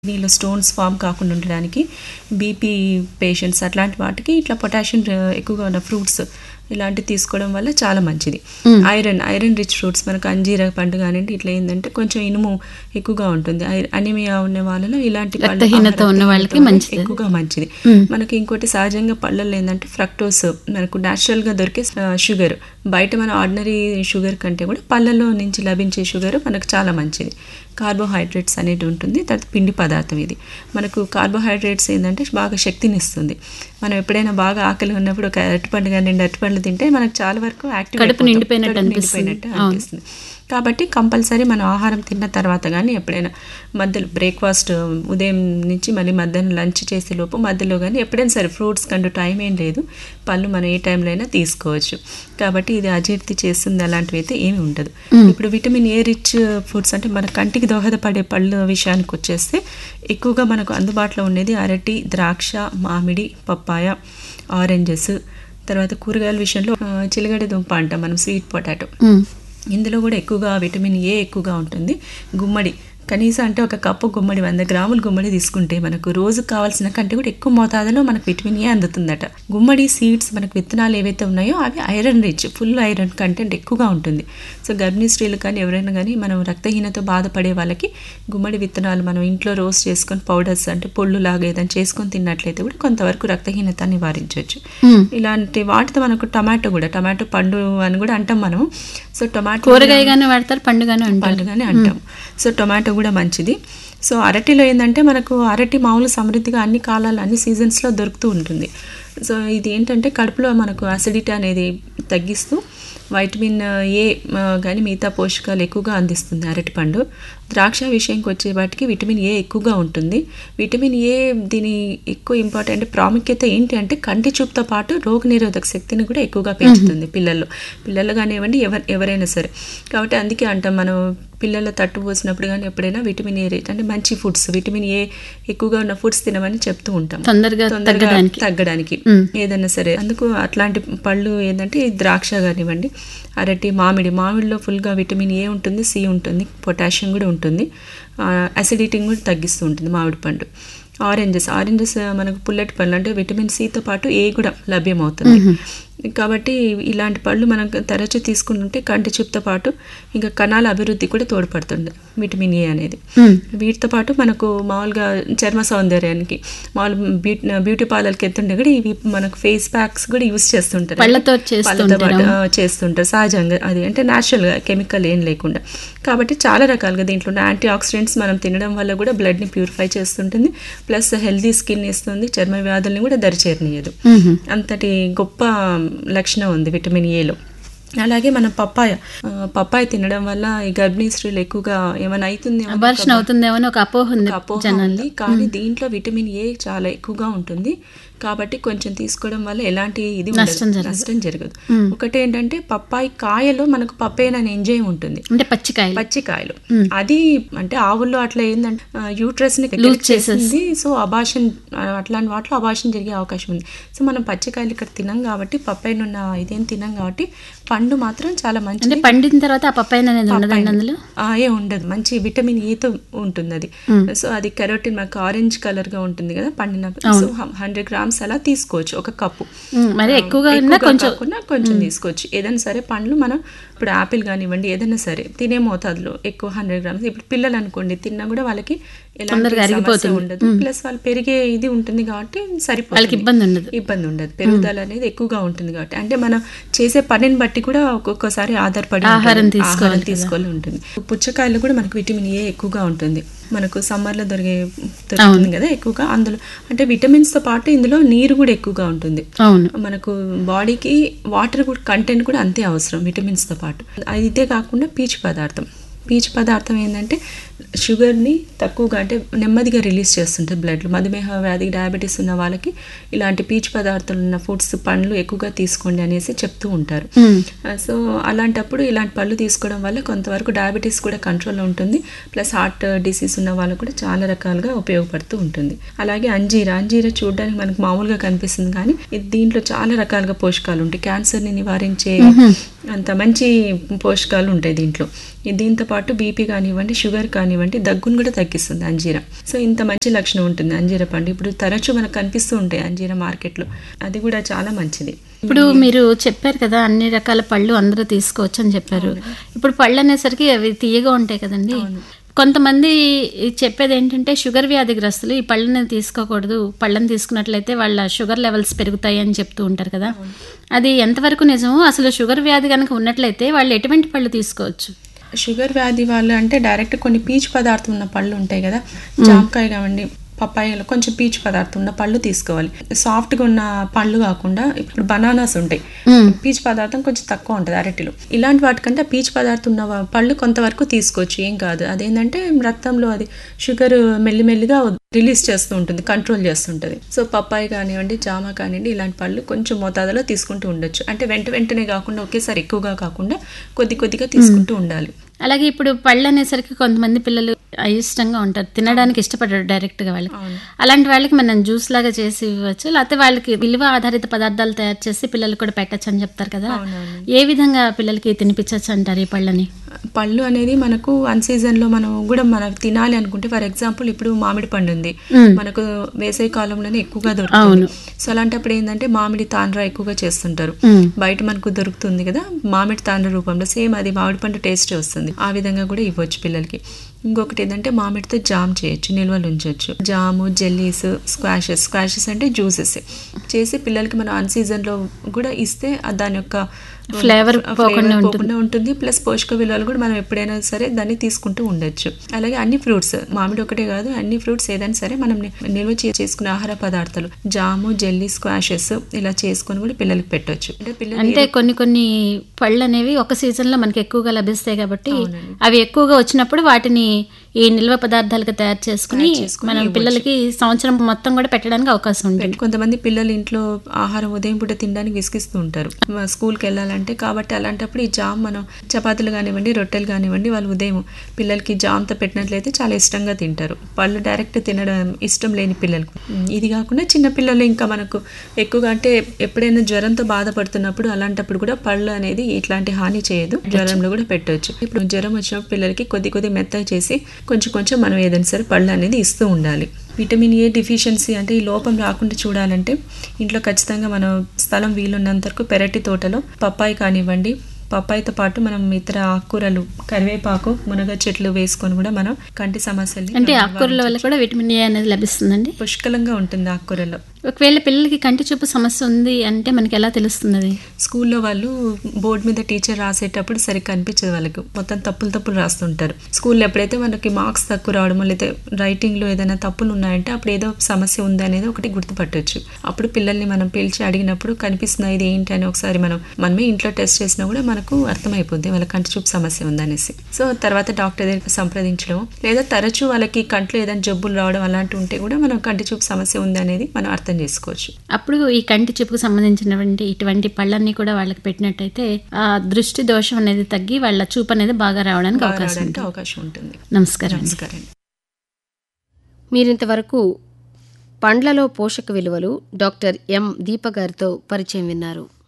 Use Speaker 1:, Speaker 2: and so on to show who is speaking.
Speaker 1: కిడ్నీలో stones form కాకుండా ఉండడానికి బీపీ పేషెంట్స్ అట్లాంటి వాటికి ఇట్లా పొటాషియం ఎక్కువగా ఉన్న ఫ్రూట్స్ ఇలాంటివి తీసుకోవడం వల్ల చాలా మంచిది ఐరన్ ఐరన్ రిచ్ ఫ్రూట్స్ మనకు అంజీర పండు కానివ్వండి ఇట్లా ఏంటంటే కొంచెం ఇనుము ఎక్కువగా ఉంటుంది అనిమియా ఉన్న వాళ్ళలో ఇలాంటి పళ్ళు-
Speaker 2: రక్తహీనత
Speaker 1: ఆహార
Speaker 2: ఉన్న వాళ్ళకి
Speaker 1: రక్తహీనత
Speaker 2: మంచిది.
Speaker 1: ఎక్కువగా మంచిది మనకి ఇంకోటి సహజంగా పళ్ళల్లో ఏంటంటే ఫ్రక్టోస్ మనకు natural గా దొరికే షుగర్ బయట మన ఆర్డినరీ షుగర్ కంటే కూడా పళ్ళల్లో నుంచి లభించే షుగర్ మనకు చాలా మంచిది కార్బోహైడ్రేట్స్ అనేది ఉంటుంది తర్వాత పిండి పదార్థం ఇది మనకు కార్బోహైడ్రేట్స్ ఏంటంటే బాగా శక్తిని ఇస్తుంది మనం ఎప్పుడైనా బాగా ఆకలి ఉన్నప్పుడు ఒక అరటిపండు కానీ రెండు అరటిపండ్లు తింటే మనకు చాలా వరకు యాక్టివ్
Speaker 2: కడుపు నిండిపోయినట్టు అనిపిస్తుంది. అవును.
Speaker 1: అనిపిస్తుంది కాబట్టి కంపల్సరీ మనం ఆహారం తిన్న తర్వాత కానీ ఎప్పుడైనా మధ్యలో బ్రేక్ఫాస్ట్ ఉదయం నుంచి మళ్ళీ మధ్యాహ్నం లంచ్ చేసే లోపు మధ్యలో కానీ ఎప్పుడైనా సరే ఫ్రూట్స్ కంటూ టైం ఏం లేదు పళ్ళు మనం ఏ టైంలో అయినా తీసుకోవచ్చు కాబట్టి ఇది అజీర్తి చేస్తుంది అలాంటివి అయితే ఏమి ఉండదు ఇప్పుడు విటమిన్ ఏ రిచ్ ఫుడ్స్ అంటే మన కంటికి దోహదపడే పళ్ళు విషయానికి వచ్చేస్తే ఎక్కువగా మనకు అందుబాటులో ఉండేది అరటి ద్రాక్ష మామిడి పప్పాయ ఆరెంజెస్ తర్వాత కూరగాయల విషయంలో ఆ, చిలగడ దుంప అంటాం మనం స్వీట్ పొటాటో
Speaker 2: ఉమ్.
Speaker 1: ఇందులో కూడా ఎక్కువగా విటమిన్ ఏ ఎక్కువగా ఉంటుంది గుమ్మడి కనీసం అంటే ఒక కప్పు గుమ్మడి వంద గ్రాములు గుమ్మడి తీసుకుంటే మనకు రోజుకు కావాల్సిన కంటే కూడా ఎక్కువ మోతాదులో మనకు విటమిన్ ఏ అందుతుందట గుమ్మడి సీడ్స్ మనకు విత్తనాలు ఏవైతే ఉన్నాయో అవి iron rich full iron content ఎక్కువగా ఉంటుంది సో గర్భిణీ స్త్రీలు కానీ ఎవరైనా కానీ మనం రక్తహీనత బాధపడే వాళ్ళకి గుమ్మడి విత్తనాలు మనం ఇంట్లో రోస్ట్ చేసుకొని పౌడర్స్ అంటే పొళ్ళు లాగా ఏదైనా చేసుకొని తిన్నట్లయితే కూడా కొంతవరకు రక్తహీనత నివారించవచ్చు
Speaker 2: ఉమ్.
Speaker 1: ఇలాంటి వాటితో మనకు టమాటో కూడా టమాటో పండు అని కూడా అంటాం మనం సో టమాటో
Speaker 2: కూరగాయగానే వాడతారు పండుగానే అంటారు
Speaker 1: పండుగని అంటాం సో టొమాటో కూడా మంచిది సో అరటిలో ఏంటంటే మనకు అరటి మామూలు సమృద్ధిగా అన్ని కాలాలు అన్ని సీజన్స్లో దొరుకుతూ ఉంటుంది సో ఇది ఏంటంటే కడుపులో మనకు అసిడిటీ అనేది తగ్గిస్తూ వైటమిన్ ఏ కానీ మిగతా పోషకాలు ఎక్కువగా అందిస్తుంది అరటిపండు ద్రాక్ష విషయంకి వచ్చే వాటికి విటమిన్ ఏ ఎక్కువగా ఉంటుంది విటమిన్ ఏ దీని ఎక్కువ ఇంపార్టెంట్ ప్రాముఖ్యత ఏంటి అంటే కంటి చూపుతో పాటు రోగనిరోధక శక్తిని కూడా ఎక్కువగా పెంచుతుంది పిల్లల్లో పిల్లలు కానివ్వండి ఎవరు ఎవరైనా సరే కాబట్టి అందుకే అంటాం మనం పిల్లల తట్టు పోసినప్పుడు కానీ ఎప్పుడైనా విటమిన్ ఏ రేట్ అంటే మంచి ఫుడ్స్ విటమిన్ ఏ ఎక్కువగా ఉన్న ఫుడ్స్ తినమని చెప్తూ ఉంటాం
Speaker 2: తొందరగా
Speaker 1: తొందరగా
Speaker 2: తగ్గడానికి
Speaker 1: తగ్గడానికి
Speaker 2: మ్మ్.
Speaker 1: ఏదైనా సరే అందుకు అట్లాంటి పళ్ళు ఏంటంటే ఈ ద్రాక్ష కానివ్వండి అరటి మామిడి మామిడిలో ఫుల్గా విటమిన్ ఏ ఉంటుంది సి ఉంటుంది పొటాషియం కూడా ఉంటుంది అసిడిటీని కూడా తగ్గిస్తూ ఉంటుంది మామిడి పండు ఆరెంజెస్ ఆరెంజెస్ మనకు పుల్లటి పళ్ళు అంటే విటమిన్ సితో పాటు ఏ కూడా లభ్యమవుతుంది కాబట్టి ఇలాంటి పళ్ళు మనం తరచూ తీసుకుంటుంటే కంటి చూపుతో పాటు ఇంకా కణాల అభివృద్ధి కూడా తోడ్పడుతుంది విటమిన్ ఏ అనేది
Speaker 2: ఉమ్.
Speaker 1: వీటితో పాటు మనకు మామూలుగా చర్మ సౌందర్యానికి మామూలు బ్యూటీ బ్యూటీ పార్లర్కి ఎత్తుంటే కూడా ఇవి మనకు ఫేస్ ప్యాక్స్ కూడా యూస్ చేస్తుంటారు
Speaker 2: పళ్ళతో
Speaker 1: పళ్ళతో
Speaker 2: చేస్తుంటారు
Speaker 1: పాటు, ఆ, చేస్తుంటారు సహజంగా అది అంటే న్యాచురల్గా కెమికల్ ఏం లేకుండా కాబట్టి చాలా రకాలుగా దీంట్లో ఉన్న యాంటీ ఆక్సిడెంట్స్ మనం తినడం వల్ల కూడా బ్లడ్ని ప్యూరిఫై చేస్తుంటుంది ప్లస్ హెల్దీ స్కిన్ ఇస్తుంది చర్మ వ్యాధుల్ని కూడా దరిచేరనీయదు
Speaker 2: ఉహు.
Speaker 1: అంతటి గొప్ప లక్షణం ఉంది విటమిన్ ఏలో అలాగే మన పప్పాయ ఆ, పప్పాయ తినడం వల్ల ఈ గర్భిణీ స్త్రీలు ఎక్కువగా ఏమైనా అవుతుంది
Speaker 2: అబార్షన్ అవుతుందేమో అని ఒక అపోహ ఉంది
Speaker 1: అపోహ
Speaker 2: జనాల్లో
Speaker 1: ఉంది కానీ దీంట్లో విటమిన్ ఏ చాలా ఎక్కువగా ఉంటుంది కాబట్టి కొంచెం తీసుకోవడం వల్ల ఎలాంటి ఇది ఉండదు.
Speaker 2: నష్టం జరగదు.
Speaker 1: నష్టం జరగదు ఒకటి ఏంటంటే పప్పాయి కాయలో మనకు పప్పేన్ అనే ఎంజైమ్ ఉంటుంది
Speaker 2: అంటే పచ్చికాయలు
Speaker 1: పచ్చికాయలు అది అంటే ఆవుల్లో అట్లా ఏంటంటే యూట్రస్ ని
Speaker 2: Loose
Speaker 1: చేసింది సో అబాషన్ అట్లాంటి వాటిలో అబాషన్ జరిగే అవకాశం ఉంది సో మనం పచ్చికాయలు ఇక్కడ తినం కాబట్టి పప్పైన ఉన్న ఇదేం తినం కాబట్టి పండు మాత్రం చాలా
Speaker 2: అంటే
Speaker 1: మంచిది
Speaker 2: పండిన తర్వాత ఆ పప్పాయన అనేది ఉండదండి అందులో
Speaker 1: ఆ, ఏ ఉండదు మంచి విటమిన్ ఏతో ఉంటుంది అది సో అది కెరోటిన్ మనకు ఆరెంజ్ కలర్ గా ఉంటుంది కదా పండినప్పుడు సో హండ్రెడ్ గ్రామ్స్ అలా తీసుకోవచ్చు ఒక కప్పు
Speaker 2: ఉమ్, మరి ఎక్కువగా ఉన్నా
Speaker 1: ఎక్కువగా
Speaker 2: కొంచెం
Speaker 1: కాకుండా కొంచెం తీసుకోవచ్చు ఏదైనా సరే పండ్లు మనం ఇప్పుడు ఆపిల్ కానివ్వండి ఏదైనా సరే తినే మోతాదులో ఎక్కువ హండ్రెడ్ గ్రామ్స్ ఇప్పుడు పిల్లలు అనుకోండి తిన్నా కూడా వాళ్ళకి ఎలాంటి
Speaker 2: తొందరగా
Speaker 1: సమస్య
Speaker 2: అరిగిపోతుంది.
Speaker 1: ఉండదు ప్లస్ వాళ్ళు పెరిగే ఇది ఉంటుంది కాబట్టి సరిపోతుంది
Speaker 2: వాళ్ళకి ఇబ్బంది ఉండదు
Speaker 1: ఇబ్బంది ఉండదు పెరుగుదల అనేది ఎక్కువగా ఉంటుంది కాబట్టి అంటే మనం చేసే పనిని బట్టి కూడా ఒక్కొక్కసారి ఆధారపడి
Speaker 2: ఆహారం
Speaker 1: ఉంటుంది.
Speaker 2: తీసుకోవాలి
Speaker 1: ఆహారం తీసుకోవాలి ఉంటుంది పుచ్చకాయలు కూడా మనకు విటమిన్ ఏ ఎక్కువగా ఉంటుంది మనకు సమ్మర్ లో దొరికే దొరుకుతుంది కదా ఎక్కువగా అందులో అంటే విటమిన్స్ తో పాటు ఇందులో నీరు కూడా ఎక్కువగా ఉంటుంది
Speaker 2: అవును
Speaker 1: మనకు బాడీకి వాటర్ కూడా కంటెంట్ కూడా అంతే అవసరం విటమిన్స్ తో పాటు అది ఇదే కాకుండా పీచు పదార్థం పీచు పదార్థం ఏంటంటే షుగర్ని తక్కువగా అంటే నెమ్మదిగా రిలీజ్ చేస్తుంటుంది బ్లడ్లో మధుమేహ వ్యాధి డయాబెటీస్ ఉన్న వాళ్ళకి ఇలాంటి పీచు పదార్థాలు ఉన్న ఫుడ్స్ పండ్లు ఎక్కువగా తీసుకోండి అనేసి చెప్తూ ఉంటారు
Speaker 2: ఉమ్.
Speaker 1: సో అలాంటప్పుడు ఇలాంటి పళ్ళు తీసుకోవడం వల్ల కొంతవరకు డయాబెటీస్ కూడా కంట్రోల్లో ఉంటుంది ప్లస్ హార్ట్ డిసీజ్ ఉన్న వాళ్ళకు కూడా చాలా రకాలుగా ఉపయోగపడుతూ ఉంటుంది అలాగే అంజీర అంజీర చూడడానికి మనకు మామూలుగా కనిపిస్తుంది కానీ ఇది దీంట్లో చాలా రకాలుగా పోషకాలు ఉంటాయి క్యాన్సర్ని నివారించే అంత మంచి పోషకాలు ఉంటాయి దీంట్లో దీంతో పాటు బీపీ కానివ్వండి షుగర్ కానివ్వండి దగ్గును కూడా తగ్గిస్తుంది అంజీర సో ఇంత మంచి లక్షణం ఉంటుంది అంజీర పండు ఇప్పుడు తరచూ మనకు కనిపిస్తూ ఉంటాయి అంజీర మార్కెట్లో అది కూడా చాలా మంచిది
Speaker 2: ఇప్పుడు మీరు చెప్పారు కదా అన్ని రకాల పళ్ళు అందరూ తీసుకోవచ్చు అని చెప్పారు ఇప్పుడు పళ్ళు అనేసరికి అవి తీయగా ఉంటాయి కదండి కొంతమంది చెప్పేది ఏంటంటే షుగర్ వ్యాధిగ్రస్తులు ఈ పళ్ళని తీసుకోకూడదు పళ్ళని తీసుకున్నట్లయితే వాళ్ళ షుగర్ లెవెల్స్ పెరుగుతాయి అని చెప్తూ ఉంటారు కదా అది ఎంతవరకు నిజమో అసలు షుగర్ వ్యాధి కనుక ఉన్నట్లయితే వాళ్ళు ఎటువంటి పళ్ళు తీసుకోవచ్చు
Speaker 1: షుగర్ వ్యాధి వాళ్ళు అంటే డైరెక్ట్ కొన్ని పీచు పదార్థం ఉన్న పళ్ళు ఉంటాయి కదా జామకాయ కావండి పప్పాయలో కొంచెం పీచు పదార్థం ఉన్న పళ్ళు తీసుకోవాలి సాఫ్ట్గా ఉన్న పళ్ళు కాకుండా ఇప్పుడు బనానాస్ ఉంటాయి పీచు పదార్థం కొంచెం తక్కువ ఉంటుంది అరటిలో ఇలాంటి వాటికంటే పీచు పదార్థం ఉన్న వా- పళ్ళు కొంతవరకు తీసుకోవచ్చు ఏం కాదు అదేంటంటే రక్తంలో అది షుగర్ మెల్లిమెల్లిగా రిలీజ్ చేస్తూ ఉంటుంది కంట్రోల్ చేస్తుంటుంది సో పప్పాయి కానివ్వండి జామ కానివ్వండి ఇలాంటి పళ్ళు కొంచెం మోతాదులో తీసుకుంటూ ఉండొచ్చు అంటే వెంట వెంటనే కాకుండా ఒకేసారి ఎక్కువగా కాకుండా కొద్ది కొద్దిగా తీసుకుంటూ ఉండాలి
Speaker 2: అలాగే ఇప్పుడు పళ్ళు అనేసరికి కొంతమంది పిల్లలు అయిష్టంగా ఉంటారు తినడానికి ఇష్టపడరు డైరెక్ట్ గా వాళ్ళకి అలాంటి వాళ్ళకి మనం జ్యూస్ లాగా చేసి ఇవ్వచ్చు లేకపోతే వాళ్ళకి విలువ ఆధారిత పదార్థాలు తయారు చేసి పిల్లలకు కూడా పెట్టచ్చు అని చెప్తారు కదా ఏ విధంగా పిల్లలకి తినిపించచ్చు అంటారు ఈ పళ్ళని
Speaker 1: పళ్ళు అనేది మనకు అన్ సీజన్ లో మనం కూడా మనం తినాలి అనుకుంటే ఫర్ ఎగ్జాంపుల్ ఇప్పుడు మామిడి పండు ఉంది మనకు వేసవి కాలంలోనే ఎక్కువగా దొరుకుతుంది సో అలాంటప్పుడు ఏంటంటే మామిడి తాండ్ర ఎక్కువగా చేస్తుంటారు
Speaker 2: మ్మ్.
Speaker 1: బయట మనకు దొరుకుతుంది కదా మామిడి తాండ్ర రూపంలో సేమ్ అది మామిడి పండు టేస్ట్ వస్తుంది ఆ విధంగా కూడా ఇవ్వచ్చు పిల్లలకి ఇంకొకటి ఏంటంటే మామిడితో జామ్ చేయొచ్చు నిల్వలు ఉంచవచ్చు జాము జెల్లీస్ స్క్వాషెస్ స్క్వాషెస్ అంటే జ్యూసెస్ చేసి పిల్లలకి మనం అన్ సీజన్లో కూడా ఇస్తే ఆ దాని యొక్క
Speaker 2: Flavour
Speaker 1: ఆ
Speaker 2: పోకుండా
Speaker 1: flavour
Speaker 2: ఉంటుంది.
Speaker 1: పోకుండా ఉంటుంది ప్లస్ పోషక విలువలు కూడా మనం ఎప్పుడైనా సరే దాన్ని తీసుకుంటూ ఉండొచ్చు అలాగే అన్ని ఫ్రూట్స్ మామిడి ఒకటే కాదు అన్ని ఫ్రూట్స్ ఏదైనా సరే మనం ని- నిల్వ చే- చేసుకునే ఆహార పదార్థాలు జాము జెల్లీ స్క్వాషెస్ ఇలా చేసుకొని కూడా పిల్లలకి పెట్టొచ్చు అంటే పిల్లలు
Speaker 2: అంటే కొన్ని కొన్ని పళ్ళు అనేవి ఒక సీజన్ లో మనకి ఎక్కువగా లభిస్తాయి కాబట్టి
Speaker 1: అవునండి.
Speaker 2: అవి ఎక్కువగా వచ్చినప్పుడు వాటిని ఈ నిల్వ పదార్థాలుగా తయారు చేసుకుని
Speaker 1: చేసుకుని
Speaker 2: మనం
Speaker 1: ఇవ్వచ్చు.
Speaker 2: పిల్లలకి సంవత్సరం మొత్తం కూడా పెట్టడానికి అవకాశం ఉంటుంది
Speaker 1: కొంతమంది పిల్లలు ఇంట్లో ఆహారం ఉదయం పూట తినడానికి విసిగిస్తూ ఉంటారు మా స్కూల్కి వెళ్ళాలంటే కాబట్టి అలాంటప్పుడు ఈ జామ్ మనం చపాతీలు కానివ్వండి రొట్టెలు కానివ్వండి వాళ్ళు ఉదయం పిల్లలకి జామ్తో పెట్టినట్లయితే చాలా ఇష్టంగా తింటారు పళ్ళు డైరెక్ట్ తినడం ఇష్టం లేని పిల్లలకు ఉమ్, ఇది కాకుండా చిన్న పిల్లలు ఇంకా మనకు ఎక్కువగా అంటే ఎప్పుడైనా జ్వరంతో బాధపడుతున్నప్పుడు అలాంటప్పుడు కూడా పళ్ళు అనేది ఇట్లాంటి హాని చేయదు జ్వరంలో కూడా పెట్టవచ్చు ఇప్పుడు జ్వరం వచ్చినప్పుడు పిల్లలకి కొద్ది కొద్ది మెత్తగా చేసి కొంచెం కొంచెం మనం ఏదైనా సరే పళ్ళు అనేది ఇస్తూ ఉండాలి విటమిన్ ఏ డిఫిషియన్సీ అంటే ఈ లోపం రాకుండా చూడాలంటే ఇంట్లో ఖచ్చితంగా మనం స్థలం వీలున్నంత వరకు పెరటి తోటలో పప్పాయి కానివ్వండి పప్పాయితో పాటు మనం ఇతర ఆకుకూరలు కరివేపాకు మునగ చెట్లు వేసుకొని కూడా మనం కంటి సమస్యల్ని
Speaker 2: అంటే ఆకుకూరల వల్ల కూడా విటమిన్ ఏ అనేది లభిస్తుందండి
Speaker 1: పుష్కలంగా ఉంటుంది ఆకుకూరలో
Speaker 2: ఒకవేళ పిల్లలకి కంటి చూపు సమస్య ఉంది అంటే మనకి ఎలా తెలుస్తుంది అది?
Speaker 1: స్కూల్లో వాళ్ళు బోర్డు మీద టీచర్ రాసేటప్పుడు సరిగ్గా కనిపించదు వాళ్ళకు మొత్తం తప్పులు తప్పులు రాస్తుంటారు స్కూల్లో ఎప్పుడైతే మనకి మార్క్స్ తక్కువ రావడమో లేదా రైటింగ్లో ఏదైనా తప్పులు ఉన్నాయంటే అప్పుడు ఏదో సమస్య ఉంది అనేది ఒకటి గుర్తుపట్టొచ్చు అప్పుడు పిల్లల్ని మనం పిలిచి అడిగినప్పుడు కనిపిస్తుంది ఇది ఏంటి అని ఒకసారి మనం మనమే ఇంట్లో టెస్ట్ చేసినా కూడా మనకు అర్థమైపోద్ది వాళ్ళ కంటి చూపు సమస్య ఉందనేసి సో తర్వాత డాక్టర్ దగ్గరికి సంప్రదించడం లేదా తరచూ వాళ్ళకి కంట్లో ఏదైనా జబ్బులు రావడం అలాంటివి ఉంటే కూడా మనం కంటి చూపు సమస్య ఉంది అనేది మనం అర్థం చేసుకోవచ్చు
Speaker 2: అప్పుడు ఈ కంటి చూపుకు సంబంధించినటువంటి ఇటువంటి పళ్ళన్నీ కూడా వాళ్ళకి పెట్టినట్టయితే ఆ దృష్టి దోషం అనేది తగ్గి వాళ్ళ చూపు అనేది బాగా రావడానికి
Speaker 1: బాగా
Speaker 2: అవకాశం
Speaker 1: రావడానికి
Speaker 2: ఉంటుంది
Speaker 1: అవకాశం ఉంటుంది
Speaker 2: నమస్కారం అండి.
Speaker 1: నమస్కారం అండి.
Speaker 3: మీరింతవరకు పండ్లలో పోషక విలువలు డాక్టర్ ఎం దీప గారితో పరిచయం విన్నారు